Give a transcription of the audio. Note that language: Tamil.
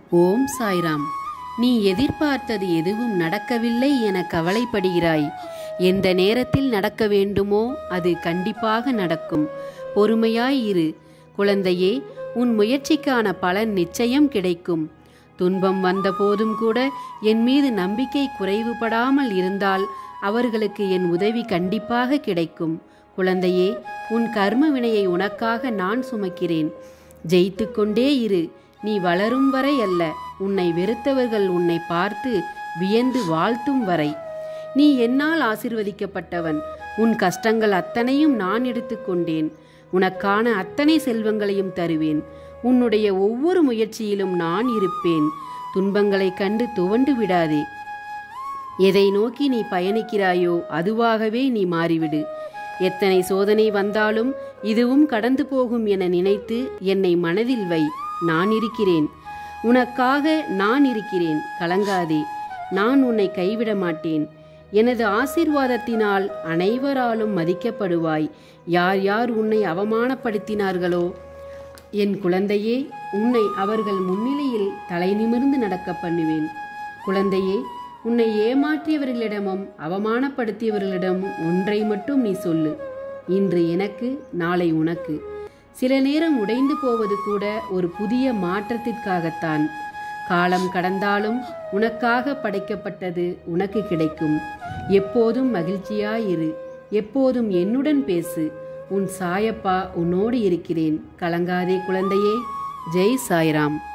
ஓம் சாய்ராம் நீ எதிர்பார்த்தது எதுவும் நடக்கவில்லை என கவலைப்படுகிறாய் எந்த நேரத்தில் நடக்க வேண்டுமோ அது கண்டிப்பாக நடக்கும் பொறுமையாய் இரு குழந்தையே உன் முயற்சிக்கான பலன் நிச்சயம் கிடைக்கும் துன்பம் வந்தபோதும் கூட என் மீது நம்பிக்கை குறைவுபடாமல் இருந்தால் அவர்களுக்கு என் உதவி கண்டிப்பாக கிடைக்கும் குழந்தையே உன் கர்ம வினையை உனக்காக நான் சுமக்கிறேன் ஜெயித்து கொண்டே இரு நீ வளரும் வரை அல்ல உன்னை வெறுத்தவர்கள் உன்னை பார்த்து வியந்து வாழ்த்தும் வரை நீ என்னால் ஆசிர்வதிக்கப்பட்டவன் உன் கஷ்டங்கள் அத்தனையும் நான் எடுத்துக்கொண்டேன் உனக்கான அத்தனை செல்வங்களையும் தருவேன் உன்னுடைய ஒவ்வொரு முயற்சியிலும் நான் இருப்பேன் துன்பங்களைக் கண்டு துவண்டு விடாதே எதை நோக்கி நீ பயணிக்கிறாயோ அதுவாகவே நீ மாறிவிடு எத்தனை சோதனை வந்தாலும் இதுவும் கடந்து போகும் என நினைத்து என்னை மனதில் வை நான் இருக்கிறேன் உனக்காக நான் இருக்கிறேன் கலங்காதே நான் உன்னை கைவிட மாட்டேன் எனது ஆசீர்வாதத்தினால் அனைவராலும் மதிக்கப்படுவாய் யார் யார் உன்னை அவமானப்படுத்தினார்களோ என் குழந்தையே உன்னை அவர்கள் முன்னிலையில் தலை நிமிர்ந்து நடக்க பண்ணுவேன் குழந்தையே உன்னை ஏமாற்றியவர்களிடமும் அவமானப்படுத்தியவர்களிடமும் ஒன்றை மட்டும் நீ சொல்லு இன்று எனக்கு நாளை உனக்கு சில நேரம் உடைந்து போவது கூட ஒரு புதிய மாற்றத்திற்காகத்தான் காலம் கடந்தாலும் உனக்காக படைக்கப்பட்டது உனக்கு கிடைக்கும் எப்போதும் மகிழ்ச்சியாயிரு எப்போதும் என்னுடன் பேசு உன் சாயப்பா உன்னோடு இருக்கிறேன் கலங்காதே குழந்தையே ஜெய் சாய்ராம்